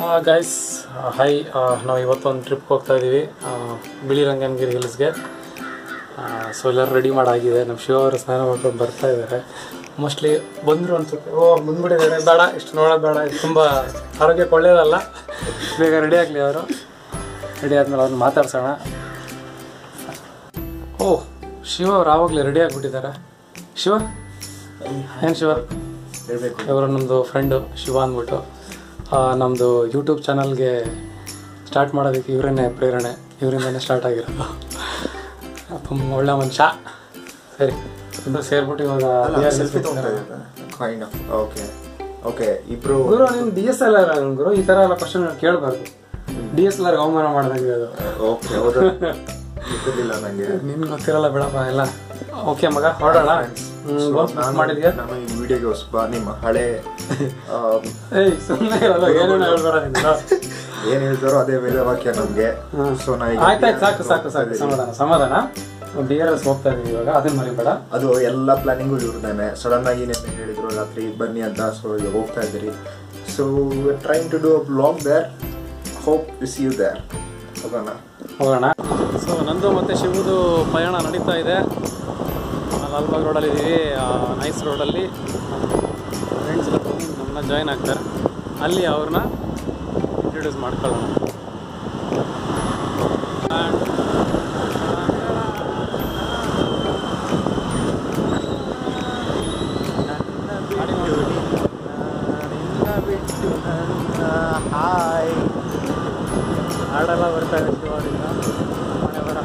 Guys hi ನಾವು ಇವತ್ತೊಂದು ಟ್ರಿಪ್ಗೆ ಹೋಗ್ತಾ ಇದ್ದೀವಿ ಬಿಳಿ ರಂಗನಗಿರಿ ಹಿಲ್ಸ್ಗೆ ಸೊ ಎಲ್ಲರೂ ರೆಡಿ ಮಾಡಾಗಿದೆ ನಮ್ಮ ಶಿವ ಅವರು ಸ್ನಾನ ಮಾಡ್ಕೊಂಡು ಬರ್ತಾ ಇದ್ದಾರೆ ಮೋಸ್ಟ್ಲಿ ಬಂದರು ಅನ್ಸುತ್ತೆ ಓ ಬಂದ್ಬಿಟ್ಟಿದ್ದಾರೆ ಬೇಡ ಇಷ್ಟು ನೋಡೋದು ಬೇಡ ಇದು ತುಂಬ ಆರೋಗ್ಯಕ್ಕೆ ಒಳ್ಳೆಯದಲ್ಲ ಬೇಗ ರೆಡಿ ಆಗಲಿ ಅವರು ರೆಡಿ ಆದಮೇಲೆ ಅವ್ರನ್ನ ಮಾತಾಡ್ಸೋಣ ಓ ಶಿವ ಅವ್ರು ಆವಾಗಲೇ ರೆಡಿ ಆಗಿಬಿಟ್ಟಿದ್ದಾರೆ ಶಿವ ಏನು ಶಿವ ಹೇಳ್ಬೇಕು ಇವರು ನಮ್ಮದು ಫ್ರೆಂಡು ಶಿವ ಅಂದ್ಬಿಟ್ಟು ನಮ್ಮದು ಯೂಟ್ಯೂಬ್ ಚಾನಲ್ಗೆ ಸ್ಟಾರ್ಟ್ ಮಾಡೋದಕ್ಕೆ ಇವರನ್ನೇ ಪ್ರೇರಣೆ ಇವರಿಂದನೇ ಸ್ಟಾರ್ಟ್ ಆಗಿರೋದು ತುಂಬ ಒಳ್ಳೆ ಮನುಷ್ಯ ಸರಿ ಇಬ್ಬರು ಸೇರ್ಬಿಟ್ಟು ಇವಾಗ ಸೆಲ್ಫಿ ತಗೊಂತಾ ಕೈಂಡ್ ಆಫ್ ಓಕೆ ಓಕೆ ಇಬ್ರು ಗುರು ನೀನು ಡಿ ಎಸ್ ಎಲ್ ಆರ್ ಗುರು ಈ ಥರ ಎಲ್ಲ ಕ್ವಶನ್ ಕೇಳಬಾರ್ದು ಡಿ ಎಸ್ ಎಲ್ ಆರ್ಗೆ ಅವಮಾನ ಮಾಡ್ದಂಗೆ ಅದು ಓಕೆ ಹೌದಾ ಗೊತ್ತಿಲ್ಲ ನನಗೆ ನಿನ್ಗೆ ಗೊತ್ತಿರಲ್ಲ ಬಿಡಪ್ಪ ಎಲ್ಲ ಓಕೆ ಮಗ ಹೊರಡೋಣ ನಾನು ಮಾಡಿದ್ಯಾ ನಾನು ಈ ವಿಡಿಯೋಗೆ ಹೊಸಬ ನಿಮ್ಮ ಹಳೆ ಆ, ಏಯ್ ಸುಮ್ಮನೆ ಇರಲ್ಲ ಏನೇನು ಹೇಳ್ಬಾರ ಏನ್ ಹೇಳ್ತಾರೋ ಅದೇ ವೇದವಾಕ್ಯ ನಮ್ಗೆ ಸೊ ನಾ ಈಗ ಆಯ್ತಾಯ್ತು ಸಾಕು ಸಾಕು ಸಾಕು ಸಮಾಧಾನ ಸಮಾಧಾನ ಡಿ ಆರ್ ಎಸ್ ಹೋಗ್ತಾ ಇದೀವಿ ಇವಾಗ ಅದನ್ನ ಮರಿಬೇಡ ಅದು ಎಲ್ಲ ಪ್ಲಾನಿಂಗು ಇವ್ರದೇನೆ ಸಡನ್ ಆಗಿ ನೆನ್ನೆ ಹೇಳಿದ್ರು ರಾತ್ರಿ ಬನ್ನಿ ಅಂತ ಸೊ ಈಗ ಹೋಗ್ತಾ ಇದ್ದೀರಿ so trying to do blog there hope to see you there ಹೋಗೋಣ ಹೋಗೋಣ ಸೊ ನಂದು ಮತ್ತು ಶಿವದು ಪಯಣ ನಡೀತಾ ಇದೆ ಲಾಲ್ಬಾಗ್ ರೋಡಲ್ಲಿ ಇದ್ದೀವಿ ನೈಸ್ ರೋಡಲ್ಲಿ ಫ್ರೆಂಡ್ಸ್ ನಮ್ಮನ್ನ ಜಾಯ್ನ್ ಆಗ್ತಾರೆ ಅಲ್ಲಿ ಅವ್ರನ್ನ ಇಂಟ್ರೊಡ್ಯೂಸ್ ಮಾಡ್ಕೊಳ್ಳೋಣ ಹಾಯ್ ಹಾಡೆಲ್ಲ ಬರ್ತಾ ಇದೆ ಶಿವ ಅವರಿಂದ ಮನೆ ಬರ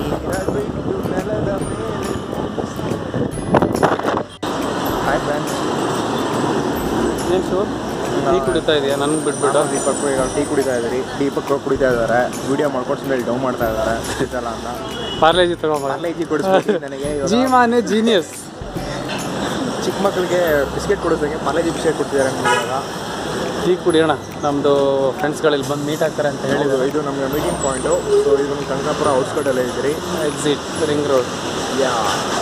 ಹಾಯ್ ಫ್ರೆಂಡ್ಸ್ ಏನು ಶಿವ ಟೀ ಕುಡಿತಾ ಇದೆಯಾ ನನ್ಗೆ ಬಿಟ್ಬಿಟ್ಟು ದೀಪಕ್ ಈಗ ಟೀ ಕುಡಿತಾ ಇದ್ದೀರಿ ದೀಪಕ್ ಕುಡಿತಾ ಇದ್ದಾರೆ ವಿಡಿಯೋ ಮಾಡ್ಕೊಂಡು ಮೇಲೆ ಡೌನ್ ಮಾಡ್ತಾ ಇದ್ದಾರೆ ಇದೆಲ್ಲ ಅಂತ ಪಾರ್ಲೇಜಿ ತಗೊಂಬ ಕಾಲೇಜಿ ಕೊಡಿಸ್ಬೇಕು ನನಗೆ ಇವಾಗ ಜಿ ಮಾನೆ ಜೀನಿಯಸ್ ಚಿಕ್ಕ ಮಕ್ಕಳಿಗೆ ಬಿಸ್ಕೆಟ್ ಕೊಡಿಸೋಕೆ ಕಾಲೇಜಿ ಬಿಸ್ಕೆಟ್ ಕೊಡ್ತಿದ್ದಾರೆ ನಮ್ಗೆ ಇವಾಗ ಟೀ ಕುಡಿಯೋಣ ನಮ್ಮದು ಫ್ರೆಂಡ್ಸ್ಗಳಲ್ಲಿ ಬಂದು ಮೀಟ್ ಆಗ್ತಾರೆ ಅಂತ ಹೇಳಿದ್ರು ಇದು ಇದು ನಮಗೆ ಮೀಟಿಂಗ್ ಪಾಯಿಂಟು ಸೊ ಇದು ನಮ್ಮ ಕನಕಪುರ ಔಟ್ಸ್ಕರ್ಟಲ್ಲೇ ಇದ್ದೀರಿ ಎಕ್ಸಿಟ್ ರಿಂಗ್ ರೋಡ್ ಯಾ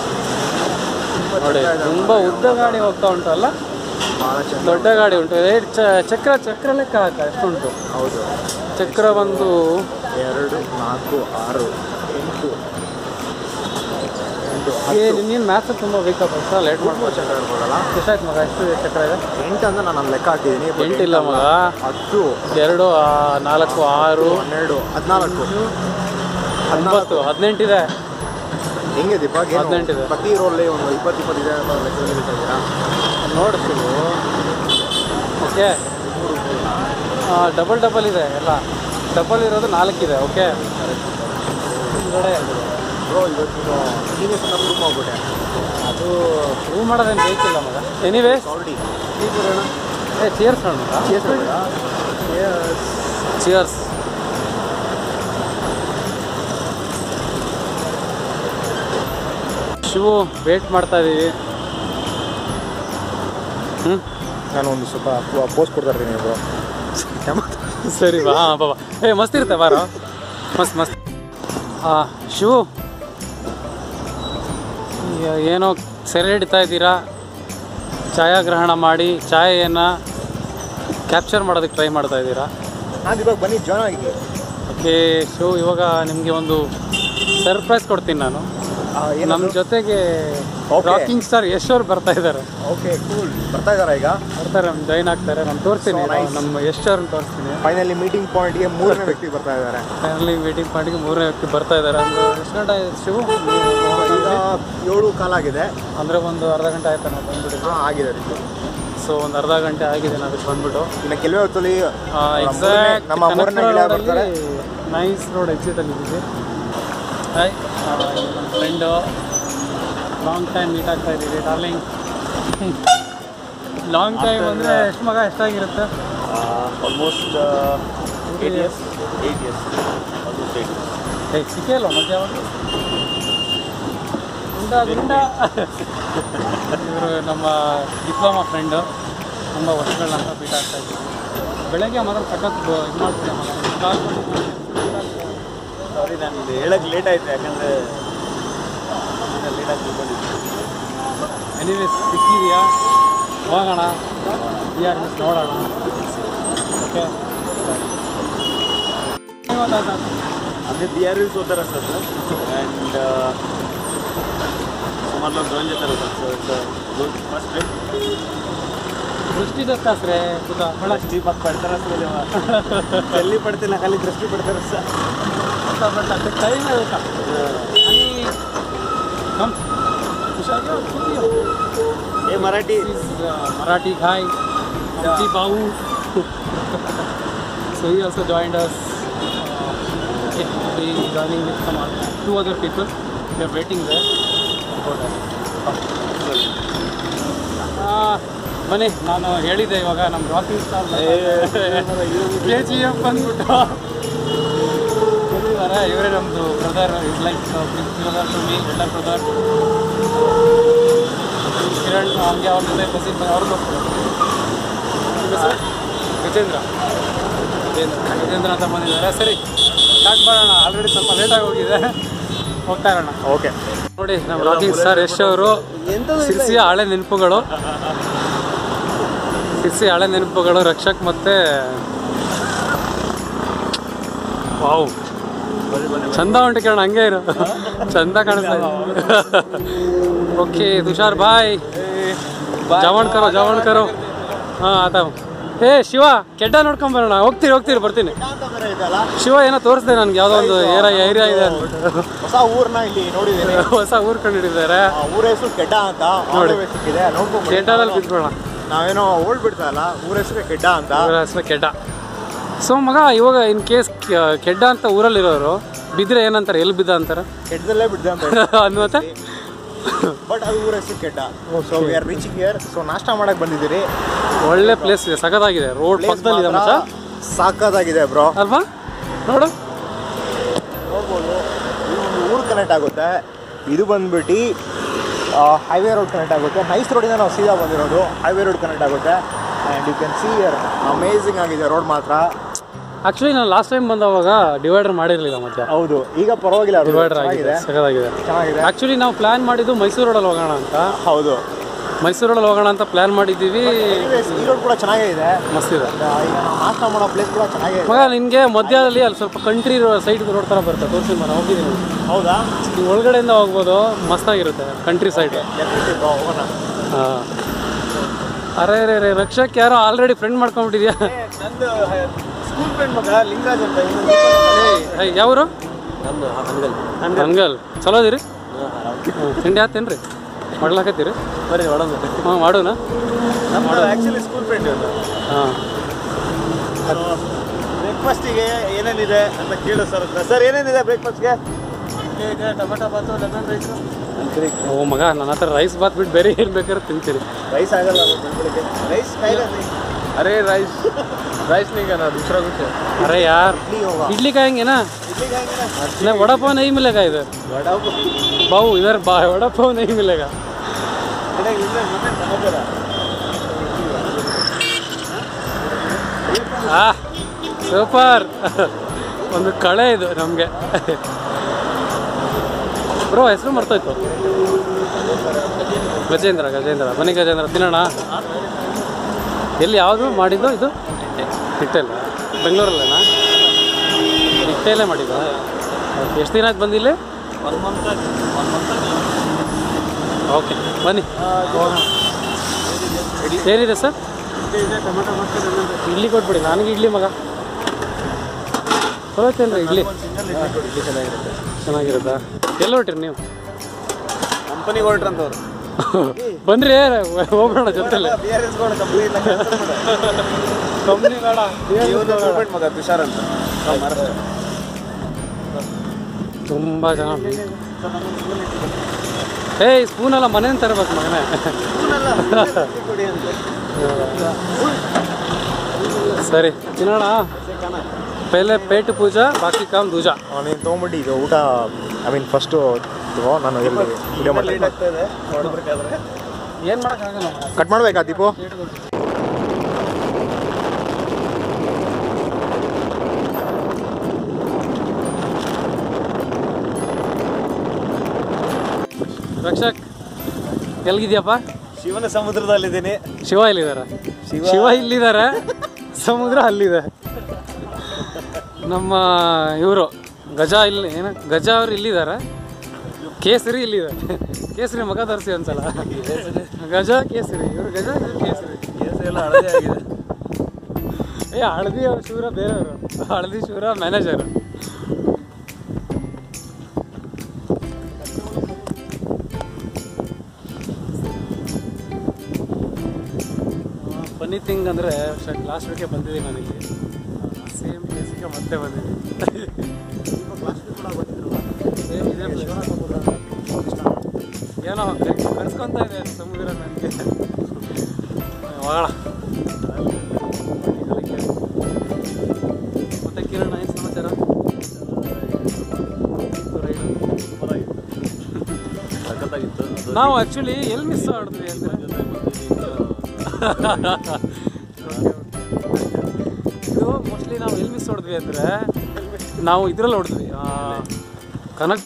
ನೋಡಿ ತುಂಬ ಉದ್ದ ಗಾಡಿ ಹೋಗ್ತಾ ಉಂಟಲ್ಲ ಭಾಳ ಚೆಂದ ದೊಡ್ಡ ಗಾಡಿ ಉಂಟು ಏ, ಚ- ಚಕ್ರ ಚಕ್ರ ಲೆಕ್ಕ ಹಾಕ ಎಷ್ಟುಂಟು ಹೌದು ಚಕ್ರ ಬಂದು ಎರಡು ನಾಲ್ಕು ಆರು ಎಂಟು ಎಂಟು ಏ ನೀನು ಮ್ಯಾಥ್ ತುಂಬ ಬೇಕಪ್ಪ ಅಷ್ಟ ಲೇಟ್ ಮಾಡ್ಬೋದು ಹತ್ತು ಚಕ್ರ ಇರ್ಬೋದಲ್ಲ ಎಷ್ಟಾಯ್ತು ಮಗ ಎಷ್ಟು ಚಕ್ರ ಇದೆ ಎಂಟು ಅಂದ್ರೆ ನಾನು ಲೆಕ್ಕ ಹಾಕಿದ್ದೀನಿ but ಎಂಟಿಲ್ಲ ಮಗ ಹತ್ತು ಎರಡು ಆ, ನಾಲ್ಕು ಆರು ಹನ್ನೆರಡು ಹದಿನಾಲ್ಕು ಒಂಬತ್ತು ಹದಿನೆಂಟಿದೆ ಹೆಂಗೆ ದೀಪಕ್ ಏನು ಹದಿನೆಂಟಿದೆ. ಪ್ರತಿ ರೋಲ್ಲಿ ಒಂದು ಇಪ್ಪತ್ತು ಇಪ್ಪತ್ತಿದೆ ಅನ್ನೋ ಲೆಕ್ಕದಲ್ಲಿ ಹೇಳ್ತಾ ಇದ್ದೀರಾ ನೋಡ್ತೀವಿ ಓಕೆ ಡಬಲ್ ಡಬಲ್ ಇದೆ ಎಲ್ಲ ಡಬಲ್ ಇರೋದು ನಾಲ್ಕಿದೆ ಓಕೆ ಹಿಂದ್ಗಡೆ ಬ್ರೋ ಇವತ್ತು ಸೀನಿಯರ್ಸ್ ಅಂತ ಪ್ರೂವ್ ಮಾಡ್ಬಿಟ್ಟೆ ಅದು ಪ್ರೂವ್ ಮಾಡೋದೇನು ಬೇಕಿಲ್ಲ ಮಗ ಎನಿವೇಸ್ ಆಲ್ರೆಡಿ ಏ ಚೇರ್ಸ್ ನೋಡ ಚಿಯರ್ಸ್ ಶಿವು ವೇಟ್ ಮಾಡ್ತಾ ಇದ್ದೀವಿ ಹ್ಞೂ ನಾನು ಒಂದು ಸ್ವಲ್ಪ ಪೋಸ್ಟ್ ಕೊಡ್ತಾ ಇರ್ತೀನಿ ಬ್ರೋ ಸರಿ ಬಾ ಹಾಂ ಬಾಬಾ ಏ ಮಸ್ತ್ ಇರುತ್ತೆ ಬಾರೋ ಮಸ್ತ್ ಮಸ್ತ್ ಹಾಂ ಶಿವು ಈಗ ಏನೋ ಸೆರೆ ಹಿಡಿತಾ ಇದ್ದೀರಾ ಛಾಯಾಗ್ರಹಣ ಮಾಡಿ ಛಾಯೆಯನ್ನು ಕ್ಯಾಪ್ಚರ್ ಮಾಡೋದಕ್ಕೆ ಟ್ರೈ ಮಾಡ್ತಾ ಇದ್ದೀರಾ ನಾನು ಇವಾಗ ಬನ್ನಿ ಜಾಯ್ನ್ ಆಗಿ ಓಕೆ ಶಿವು ಇವಾಗ ನಿಮಗೆ ಒಂದು ಸರ್ಪ್ರೈಸ್ ಕೊಡ್ತೀನಿ ನಾನು ನಮ್ಮ ಜೊತೆಗೆ Okay. ರಾಕಿಂಗ್ ಸ್ಟಾರ್ ಯಶ್ ಅವ್ರು ಬರ್ತಾ ಇದ್ದಾರೆ ಓಕೆ ಕೂಲ್ ಬರ್ತಾ ಇದ್ದಾರಾ ಈಗ ಬರ್ತಾರೆ ನಮ್ಮ ಜಾಯ್ನ್ ಆಗ್ತಾರೆ ನಾನು ತೋರಿಸ್ತೀನಿ So nice. ನಮ್ಮ ಯಶ್ ಅವ್ರನ್ನ ತೋರಿಸ್ತೀನಿ ಫೈನಲಿ ಮೀಟಿಂಗ್ ಪಾಯಿಂಟ್ಗೆ ಮೂರನೇ ವ್ಯಕ್ತಿ ಬರ್ತಾ ಇದ್ದಾರೆ ಫೈನಲಿ ಮೀಟಿಂಗ್ ಪಾರ್ಟಿಗೆ ಮೂರನೇ ವ್ಯಕ್ತಿ ಬರ್ತಾ ಇದ್ದಾರೆ ಒಂದು ಎಷ್ಟು ಗಂಟೆ ಆಯ್ತು ಶಿವು ಈಗ ಏಳು ಕಾಲಾಗಿದೆ ಅಂದರೆ ಒಂದು ಅರ್ಧ ಗಂಟೆ ಆಯ್ತು ನಾವು ಬಂದ್ಬಿಟ್ಟು ಹಾಂ ಆಗಿದೆ ರೀ ಸೊ ಒಂದು ಅರ್ಧ ಗಂಟೆ ಆಗಿದೆ ನಾವು ಇಲ್ಲಿ ಬಂದ್ಬಿಟ್ಟು ಇನ್ನು ಕೆಲವೇ ಹೊತ್ತಲ್ಲಿ ಎಕ್ಸಾಕ್ಟ್ ನಮ್ಮ ಮೂರನೇ ಗೆಳೆಯ ಬರ್ತಾರೆ ನೈಸ್ ರೋಡ್ ಎಕ್ಸಿಟಲ್ಲಿ ಇದ್ದೀವಿ ಹಾಯ್ ನಮ್ಮ ಫ್ರೆಂಡು ಲಾಂಗ್ ಟೈಮ್ ಮೀಟ್ ಆಗ್ತಾ ಇದ್ದೀವಿ ಡಾರ್ಲಿಂಗ್ ಲಾಂಗ್ ಟೈಮ್ ಅಂದರೆ ಎಷ್ಟು ಮಗ ಎಷ್ಟಾಗಿರುತ್ತೆ almost eight years eight years almost eight ಏ ಸಿಕ್ಕೇ ಇಲ್ಲ ಮತ್ತೆ ಯಾವಾಗ ಗುಂಡ ಗುಂಡ ಇವರು ನಮ್ಮ ಡಿಪ್ಲೊಮಾ ಫ್ರೆಂಡು ತುಂಬ ವರ್ಷಗಳಂತ ಮೀಟ್ ಆಗ್ತಾ ಇದ್ದೀವಿ ಬೆಳಗ್ಗೆ ಮೊದಲು ಸಖತ್ ಇದು ಮಾಡ್ತಿದ್ದೆ ಮಗ ಕಾಲ್ ಸಾರಿ ನಾನು ಇದು ಹೇಳಕ್ಕೆ ಲೇಟ್ ಆಯಿತು ಯಾಕಂದರೆ ಲೇಟಾಗಿ ತಿಳ್ಕೊಂಡಿದ್ದೆ ಎನಿವೇಸ್ ಸಿಕ್ಕಿದೆಯಾ ಹೋಗೋಣ ಬಿ ಆರ್ ಮಿಸ್ ನೋಡೋಣ ಓಕೆ होता था आम्ही बी आर यूज होता असतात अँड सुमार लोक घेऊन येतात गुड फर्स्ट ट्रिप दृष्टी दत्तास रे तुझा मला दृष्टी मग पडताना असतो तेव्हा चल्ली पडते ना खाली दृष्टी पडते रस्ता होता पडला ते काही नाही होता आणि कम तुषार येऊ, किती येऊ? हे Marathi This is, uh, Marathi guy, Amti Bahu. so he also joined us. Uh, it will be joining with some other, two other people. We are waiting there. for that. ಆ, ಬನ್ನಿ ನಾನು ಹೇಳಿದ್ದೆ ಇವಾಗ ನಮ್ಮ rocking star K G F ಬಂದ್ಬಿಟ್ಟು ಬಂದಿದ್ದಾರೆ ಇವರೇ ನಮ್ಮದು brother is like brother to me ಎಲ್ಲರ್ ಬ್ರದರ್ ಕಿರಣ್ ಹಂಗೆ ಅವ್ರ ಜೊತೆ ಬಸ್ಸಿಗೆ ಅವ್ರಿಗೂ ಗಜೇಂದ್ರ ಗಜೇಂದ್ರ ಗಜೇಂದ್ರ ಅಂತ ಬಂದಿದ್ದಾರೆ ಸರಿ ಸ್ಟಾರ್ಟ್ ಮಾಡೋಣ ಆಲ್ರೆಡಿ ಸ್ವಲ್ಪ ಲೇಟಾಗಿ ಹೋಗಿದೆ ಹೋಗ್ತಾ ಇರೋಣ ಓಕೆ ನೋಡಿ ನಮ್ಮ ರಾಕಿಂಗ್ ಸ್ಟಾರ್ ಯಶ್ ಅವರು ಸಿರ್ಸಿಯ ಹಳೆ ನೆನಪುಗಳು ಸಿರ್ಸಿ ಹಳೆ ನೆನಪುಗಳು ರಕ್ಷಕ್ ಮತ್ತೆ ವಾವ್ ಚಂದ ಉಂಟು ಕಿರಣ ಹಂಗೆ ಇರು ಚಂದ ಕಾಣಿಸ್ತಾ ಓಕೆ ತುಷಾರ್ ಬಾಯ್ ಜವಣ್ ಕರೋ ಜವಣ್ ಕರೋ ಹಾಂ ಆತ ಏ ಶಿವ ಕೆಡ್ಡ ನೋಡ್ಕೊಂಡ್ ಬರೋಣ ಹೋಗ್ತೀರಿ ಹೋಗ್ತೀರಿ ಬರ್ತೀನಿ ಶಿವ ಏನೋ ತೋರಿಸ್ದೆ ನನ್ಗೆ ಯಾವುದೋ ಒಂದು ಏರಿಯಾ ಏರಿಯಾ ಇದೆ ಅಂತ ಹೊಸ ಊರ್ನ ಇಲ್ಲಿ ನೋಡಿದ್ದೀನಿ ಹೊಸ ಊರ್ ಕಂಡಿಡಿದ್ದಾರೆ ಆ ಊರ ಹೆಸರು ಕೆಡ್ಡ ಅಂತ ನೋಡಿ. ಸಿಕ್ಕಿದೆ ನೋಡ್ಕೊಂಡು ಕೆಡ್ಡದಲ್ಲಿ ಬಿದ್ಬಿಡೋಣ ನಾವೇನೋ ಓಲ್ಡ್ ಬಿಡ್ತಾರಲ್ಲ ಊರ ಹೆಸರು ಕೆಡ್ಡ ಅಂತ ಊರ ಹೆಸರು ಕೆಡ್ಡ ಸೊ ಮಗ ಇವಾಗ ಇನ್ ಕೇಸ್ ಕೆಡ್ಡ ಅಂತ ಊರಲ್ಲಿರೋರು ಬಿದ್ದರೆ ಏನಂತಾರೆ ಎಲ್ಲಿ ಬಿದ್ದ ಅಂತಾರೆ ಕೆಡ್ದಲ್ಲೇ ಬಿಡ್ದೆ ಅಂತ ಅನ್ನುತ್ತೆ ಬಟ್ ಅದು ಊರ ಹೆಸರು ಕೆಡ್ಡ so we are reaching here so ನಾಷ್ಟ ಮಾಡಕ್ ಬಂದಿದ್ದೀರಿ ಒಳ್ಳೆ ಪ್ಲೇಸ್ ಇದೆ ಸಖತ್ತಾಗಿದೆ ರೋಡ್ Place ಪಕ್ಕದಲ್ಲಿದೆ ಮಾತ್ರ ಮಚ್ಚ ಸಾಕಾಗಿದೆ ಬ್ರೋ ಅಲ್ವಾ ನೋಡು ನೋಡ್ಬೋದು ಇದು ಒಂದು ಊರು ಕನೆಕ್ಟ್ ಆಗುತ್ತೆ ಇದು ಬಂದ್ಬಿಟ್ಟು ಹೈವೇ ರೋಡ್ ಕನೆಕ್ಟ್ ಆಗುತ್ತೆ ನೈಸ್ ರೋಡಿಂದ ನಾವು ಸೀದಾ ಬಂದಿರೋದು ಹೈವೇ ರೋಡ್ ಕನೆಕ್ಟ್ ಆಗುತ್ತೆ and you can see yeah amazing ಆಗಿದೆ ರೋಡ್ ಮಾತ್ರ ಆಕ್ಚುಲಿ ನಾನು ಲಾಸ್ಟ್ ಟೈಮ್ ಬಂದವಾಗ ಡಿವೈಡರ್ ಮಾಡಿರಲಿಲ್ಲ ಮತ್ತೆ ಹೌದು ಈಗ ಪರವಾಗಿಲ್ಲ road ಡಿವೈಡರ್ ಆಗಿದೆ ಚೆನ್ನಾಗಿದೆ ಸಖತ್ತಾಗಿದೆ ಚೆನ್ನಾಗಿದೆ ಆಕ್ಚುಲಿ ನಾವು ಪ್ಲಾನ್ ಮಾಡಿದ್ದು ಮೈಸೂರು ರೋಡಲ್ಲಿ ಹೋಗೋಣ ಅಂತ ಹೌದು ಮೈಸೂರಲ್ಲಿ ಹೋಗೋಣ ಅಂತ ಪ್ಲಾನ್ ಮಾಡಿದ್ದೀವಿ Anyways, ಈ ರೋಡ್ ಕೂಡ ಚೆನ್ನಾಗಿದೆ ಮಸ್ತ್ ಇದೆ ಆ, ಈಗ ನಾವು ನಾಷ್ಟ ಮಾಡೋ ಪ್ಲೇಸ್ ಕೂಡ ಚೆನ್ನಾಗಿದೆ ಮಗ ನಿನಗೆ ಮಧ್ಯದಲ್ಲಿ ಅಲ್ಲಿ ಸ್ವಲ್ಪ ಕಂಟ್ರಿ ಸೈಡ್ ರೋಡ್ ಥರ ಬರುತ್ತೆ ತೋರಿಸಿ ನಾನು ಹೋಗಿದ್ದೀನಿ ಹೌದಾ ನೀವು ಒಳಗಡೆಯಿಂದ ಹೋಗ್ಬೋದು ಮಸ್ತಾಗಿರುತ್ತೆ ಕಂಟ್ರಿ ಸೈಡ್ ಡೆಫಿನೆಟ್ಲಿ ಬ್ರೋ ಹೋಗೋಣ ಹಾಂ ಅರೆ ರೇ ರೇ ರಕ್ಷಕ್ ಯಾರೋ ಆಲ್ರೆಡಿ ಫ್ರೆಂಡ್ ಮಾಡ್ಕೊಂಡ್ಬಿಟ್ಟಿದ್ಯಾ ನಂದು ಸ್ಕೂಲ್ ಫ್ರೆಂಡ್ ಮಗ ಲಿಂಗರಾಜ್ ಅಂತ ಏಯ್ ಯಾವರು ಹಂಗಲ್ ಚಲೋ ಅದೀರಿ ಹ್ಮ್, ತಿಂಡಿ ಆತೇನ್ರಿ ಮಾಡ್ಲಾಕತ್ತೀರಿ ಬರ್ರಿ ಒಳಗೆ ಹಾಂ ಮಾಡೋಣ ನಮ್ಮದು ಆ್ಯಕ್ಚುಲಿ ಸ್ಕೂಲ್ ಫ್ರೆಂಡ್ ಇದು ಹಾಂ ಬ್ರೇಕ್ಫಾಸ್ಟಿಗೆ ಏನೇನಿದೆ ಅಂತ ಕೇಳು ಸರ್ ಸರ್ ಏನೇನಿದೆ ಬ್ರೇಕ್ಫಾಸ್ಟ್ಗೆ ಇದೆ ಟೊಮೆಟೊ ಬಾತು ಲೆಮನ್ ರೈಸು ಓ ಮಗ ನನ್ನ ಹತ್ರ ರೈಸ್ ಬಾತ್ ಬಿಟ್ಟು ಬೇರೆ ಏನು ಬೇಕಾದ್ರೆ ತಿಂತೀರಿ ರೈಸ್ ಆಗಲ್ಲ ಬೆಳಗ್ಗೆ ರೈಸ್ ಕಾಯಿಲೆ अरे राइस राइस नहीं खाना दूसरा कुछ है अरे यार ಇಡ್ಲಿ ಹೋಗ इडली खाएंगे ना ಇಡ್ಲಿಗೆ ಹಂಗಿನ नहीं वड़ा पाव नहीं मिलेगा इधर ವಡಾ बाबू इधर बा- वड़ा पाव नहीं मिलेगा ಸಮಾಚಾರ ಆ ಸೂಪರ್ ಒಂದು ಕಳೆ ಇದು ನಮಗೆ ಬ್ರೋ ಹೆಸರು ಮರ್ತೋಯ್ತು ಗಜೇಂದ್ರ ಗಜೇಂದ್ರ ಬನ್ನಿ ಗಜೇಂದ್ರ ತಿನ್ನೋಣ ಎಲ್ಲಿ ಯಾವುದು ಮಾಡಿದ್ದು ಇದು ಹಿಟ್ಟೆಲ್ಲ ಬೆಂಗಳೂರಲ್ಲೇನಾ ಹಿಟ್ಟೆಲ್ಲೇ ಮಾಡಿದ್ದು ಎಷ್ಟು ದಿನ ಆಯ್ತು ಬಂದಿಲ್ಲಿ one month one month okay ಬನ್ನಿ ಏನಿದೆ ಸರ್ ಇದೆ ಟೊಮೆಟೊ ಬಾತು ಲೆಮನ್ ರೈಸ್ ಇಡ್ಲಿ ಕೊಟ್ಬಿಡಿ ನನಗೆ ಇಡ್ಲಿ ಮಗ ಚಲೋ ಐತೇನ್ರಿ ಇಡ್ಲಿ ಇಡ್ಲಿ ಚೆನ್ನಾಗಿರುತ್ತೆ ಚೆನ್ನಾಗಿರುತ್ತಾ ಎಲ್ಲಿ ಹೊರಟಿರಿ ನೀವು ಕಂಪನಿಗೆ ಹೊರಟ್ರಂತವ್ರು ಬನ್ರಿ ಹೋಗೋಣ ಜೊತೆಲೆ ಬಿ ಆರ್ ಎಸ್ ಕಂಪ್ನಿ ಇಲ್ಲ ಕಂಪ್ನಿ ಬೇಡ ಇವನು ಸ್ಟೂಡೆಂಟ್ ಮಗ ತುಷಾರ್ ಅಂತ ತುಂಬ ಜನ ಏಯ್ ಸ್ಪೂನೆಲ್ಲ ಮನೇನ ತರಬೇಕು ಮಗನೇ ಸರಿ ತಿನ್ನೋಣ ಪೆಹಲೆ ಪೇಟ್ ಪೂಜಾ ಬಾಕಿ ಕಾಮ್ ದೂಜಾ ನೀನು ತೊಗೊಂಬಿಟ್ಟು ಈಗ ಊಟ ಐ ಮೀನ್ ಫಸ್ಟು ತಗೋ ನಾನು ಎಲ್ಲಿ ವಿಡಿಯೋ ಮಾಡ್ತೀನಿ ಏನು ಮಾಡೋಕ್ಕಾಗಲ್ಲ ಕಟ್ ಮಾಡ್ಬೇಕಾ ದೀಪು ರಕ್ಷಕ್ ಎಲ್ಗಿದ್ಯಪ್ಪ ಶಿವನ ಸಮುದ್ರದಲ್ಲಿದ್ದೀನಿ ಶಿವ ಇಲ್ಲಿದ್ದಾರೆ ಶಿವ ಇಲ್ಲಿದ್ದಾರೆ ಸಮುದ್ರ ಅಲ್ಲಿದೆ ನಮ್ಮ ಇವರು ಗಜ ಇಲ್ಲಿ ಏನು ಗಜ ಅವ್ರು ಇಲ್ಲಿದ್ದಾರೆ ಕೇಸರಿ ಇಲ್ಲಿದ್ದಾರೆ ಕೇಸರಿ ಮಗ ತರಿಸಿ ಒಂದ್ಸಲ ಗಜ ಕೇಸರಿ ಇವರು ಗಜ ಇವ್ರು ಕೇಸರಿ ಎಲ್ಲ ಹಳದಿ ಆಗಿದೆ ಏ ಹಳದಿ ಅವ್ರು ಶಿವರ ಬೇರೆಯವರು ಹಳದಿ ಶಿವರ ಮ್ಯಾನೇಜರ್ ಫನಿ ಥಿಂಗ್ ಅಂದರೆ ಲಾಸ್ಟ್ ವೀಕೆ ಬಂದಿದ್ದೀನಿ ನಾನಿಲ್ಲಿ ಸೇಮ್ ಪ್ಲೇಸಿಗೆ ಮತ್ತೆ ಬಂದಿದ್ದೀನಿ ಸೇಮ್ ಇದೇ place. ಏನೋ ಕರ್ಸ್ಕೊಂತ ಇದೆ ಸಮುದ್ರ ನನಗೆ ಹೋಗೋಣ ಮತ್ತೆ ಕಿರಣ ಏನು ಸಮಾಚಾರ ಸಖತ್ತಾಗಿತ್ತು ಅದು ನಾವು ಆ್ಯಕ್ಚುಲಿ ಎಲ್ಲಿ ಮಿಸ್ ಮಾಡಿದ್ವಿ ಅಂದರೆ ಇದು ಮೋಸ್ಟ್ಲಿ ನಾವು ಎಲ್ಲಿ ಮಿಸ್ ಹೊಡೆದ್ವಿ ಅಂದರೆ ನಾವು ಇದ್ರಲ್ಲಿ ಹೊಡೆದ್ವಿ ಕನಕ್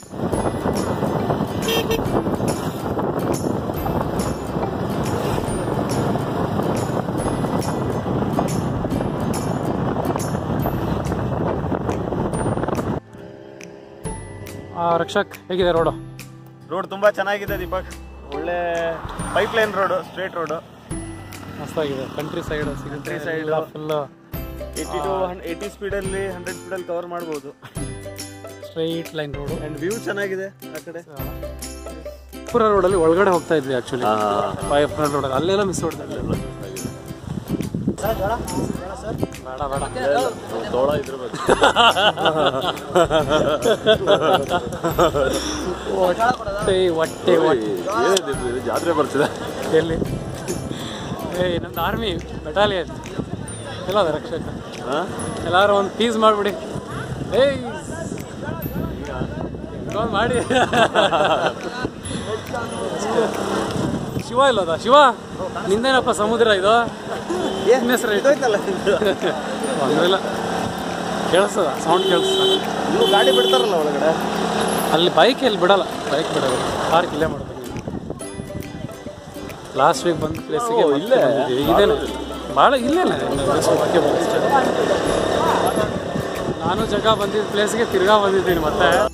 ಆ, ರಕ್ಷಕ್ ಹೇಗಿದೆ ರೋಡು ರೋಡ್ ತುಂಬಾ ಚೆನ್ನಾಗಿದೆ ದೀಪಕ್ ಒಳ್ಳೆ pipeline road straight road ಮಸ್ತಾಗಿದೆ countryside Country side. Full eighty to eighty ಸ್ಪೀಡಲ್ಲಿ ಹಂಡ್ರೆಡ್ ಸ್ಪೀಡಲ್ಲಿ ಕವರ್ ಮಾಡ್ಬೋದು straight line road and view ಚೆನ್ನಾಗಿದೆ ಆ ಕಡೆ ಪುರ ರೋಡಲ್ಲಿ ಒಳಗಡೆ ಹೋಗ್ತಾ ಇದ್ವಿ ಆ್ಯಕ್ಚುಲಿ ಫೈವ್ ಹಂಡ್ರೆಡ್ ರೋಡಲ್ಲಿ ಅಲ್ಲೆಲ್ಲ ಮಿಸ್ ಹೊಡೆದ್ವಿ ಬೇಡ ಬೇಡ ತೋಳ ಇದ್ರಬೇಕು ಹೊಟ್ಟೆ ಹೊಟ್ಟೆ ಹೊಟ್ಟೆ ಜಾತ್ರೆ ಬರ್ತಿದೆ ಎಲ್ಲಿ ಏಯ್ ನಮ್ದು ಆರ್ಮಿ ಬೆಟಾಲಿಯನ್ ಎಲ್ಲ ಅದ ರಕ್ಷಕ ಎಲ್ಲಾರು ಒಂದು ಪೀಸ್ ಮಾಡಿಬಿಡಿ ಏಯ್ ಒಂದು ಮಾಡಿ ಶಿವ ಇಲ್ಲದ ಶಿವ ನಿಂದೇನಪ್ಪ ಸಮುದ್ರ ಇದು ನಿನ್ನ ಹೆಸರು ಇದು ಇದಾಯ್ತಲ್ಲ ಇಲ್ಲ ಕೇಳಿಸ್ತದ ಸೌಂಡ್ ಕೇಳಿಸ್ತದ ಇನ್ನು ಗಾಡಿ ಬಿಡ್ತಾರಲ್ಲ ಒಳಗಡೆ ಅಲ್ಲಿ ಬೈಕ್ ಎಲ್ಲಿ ಬಿಡಲ್ಲ ಬೈಕ್ ಬಿಡೋದು ಪಾರ್ಕ್ ಇಲ್ಲೇ ಮಾಡೋದು ಲಾಸ್ಟ್ ವೀಕ್ ಬಂದ ಪ್ಲೇಸಿಗೆ ಇಲ್ಲೇ ಇದೇನೆ ಭಾಳ ಇಲ್ಲೇನೆ ಬಗ್ಗೆ ನಾನು ಜಗ ಬಂದಿದ್ದ ಪ್ಲೇಸ್ಗೆ ತಿರ್ಗಾ ಬಂದಿದ್ದೀನಿ ಮತ್ತೆ